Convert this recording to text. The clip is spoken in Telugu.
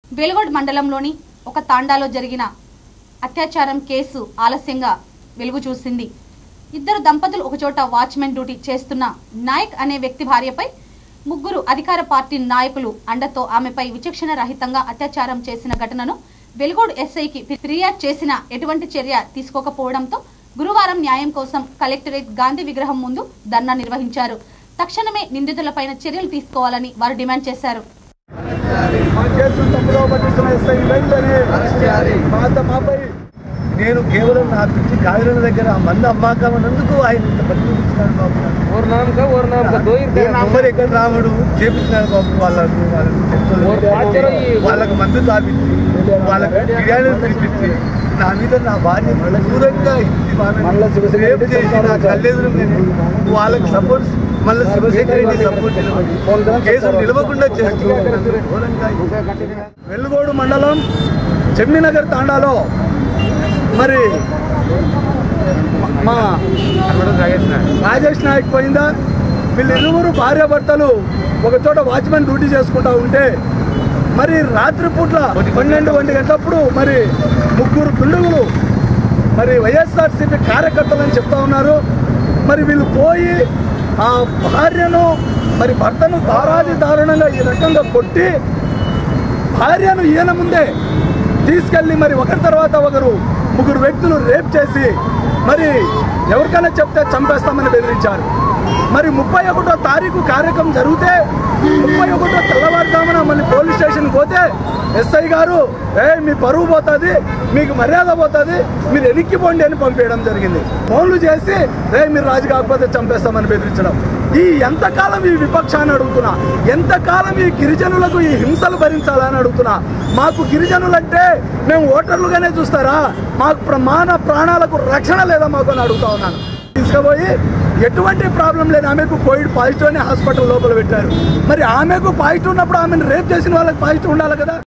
వెలుగోడ్ మండలంలోని ఒక తాండాలో జరిగిన అత్యాచారం కేసు ఆలస్యంగా వెలుగు చూసింది ఇద్దరు దంపతులు ఒకచోట వాచ్మెన్ డ్యూటీ చేస్తున్న నాయక్ అనే వ్యక్తి భార్యపై ముగ్గురు అధికార పార్టీ నాయకులు అండతో ఆమెపై విచక్షణ రహితంగా అత్యాచారం చేసిన ఘటనను వెలుగోడు ఎస్ఐకి ఫిర్యాదు చేసిన ఎటువంటి చర్య తీసుకోకపోవడంతో గురువారం న్యాయం కోసం కలెక్టరేట్ గాంధీ విగ్రహం ముందు ధర్నా నిర్వహించారు తక్షణమే నిందితులపైన చర్యలు తీసుకోవాలని వారు డిమాండ్ చేశారు మా కేసు తప్పుదో పట్టిస్తున్న ఎస్ఐ వెంటనే పాత మాపై నేను కేవలం నా పిచ్చి కావిరల దగ్గర ఆ మంది అమ్మాకం అన్నందుకు ఆయన ఇంత బతికించినాడు బాబు నన్ను. और नाम का और नाम का दो ही ఈ నంబర్ ఎక్కడ రావడు చేపించినాడు బాబు వాళ్ళకు వాళ్ళకు और पाँच जरा ये వాళ్ళకు మందు తాపించి వాళ్ళకు బిర్యానీ తినిపించి నా మీద నా భార్య దూరంగా మళ్ళా శివశంకర్ రేపు రెడ్డి చేసి నా కళ్ళెదురుగానే వాళ్ళకి సపోర్ట్ మళ్ళీ శివశేఖర్ రెడ్డి సపోర్ట్ కేసు నిలవకుండా చేస్తూ ఘోరంగా వెల్లుగోడు మండలం చెమ్మినగర్ తాండాలో మరి మా రాజేష్ నాయక్ పోయిందా వీళ్ళిరువురు భార్యాభర్తలు ఒక చోట వాచ్మెన్ డ్యూటీ చేసుకుంటా ఉంటే మరి రాత్రిపూట్ల పన్నెండు ఒంటి గంటప్పుడు మరి ముగ్గురు దుండుగులు మరి వైఎస్ఆర్సీపీ కార్యకర్తలని చెప్తా ఉన్నారు మరి వీళ్ళు పోయి ఆ భార్యను మరి భర్తను దారాది దారుణంగా ఈ రకంగా కొట్టి భార్యను ఈయన ముందే తీసుకెళ్ళి మరి ఒకరి తర్వాత ఒకరు ముగ్గురు వ్యక్తులు రేప్ చేసి మరి ఎవరికైనా చెప్తే చంపేస్తామని బెదిరించారు మరి ముప్పై ఒకటో తారీఖు కార్యక్రమం జరిగితే ముప్పై ఒకటో తెల్లవారుజామున మళ్ళీ పోలీస్ స్టేషన్కి పోతే ఎస్ఐ గారు ఏ మీ పరువు పోతుంది మీకు మర్యాద పోతుంది మీరు వెనక్కి పోండి అని పంపించడం జరిగింది ఫోన్లు చేసి రే మీరు రాజు కాకపోతే చంపేస్తామని బెదిరించడం ఈ ఎంతకాలం ఈ విపక్షాన్ని అడుగుతున్నా ఎంతకాలం ఈ గిరిజనులకు ఈ హింసలు భరించాలని అడుగుతున్నా మాకు గిరిజనులంటే మేము ఓటర్లుగానే చూస్తారా మాకు ప్రమాణ ప్రాణాలకు రక్షణ లేదా మాకు అని అడుగుతా ఉన్నాను తీసుకుపోయి ఎటువంటి ప్రాబ్లం లేదు ఆమెకు కోవిడ్ పాజిటివ్ అని హాస్పిటల్ లోపల పెట్టారు మరి ఆమెకు పాజిటివ్ ఉన్నప్పుడు ఆమెను రేప్ చేసిన వాళ్ళకి పాజిటివ్ ఉండాలి కదా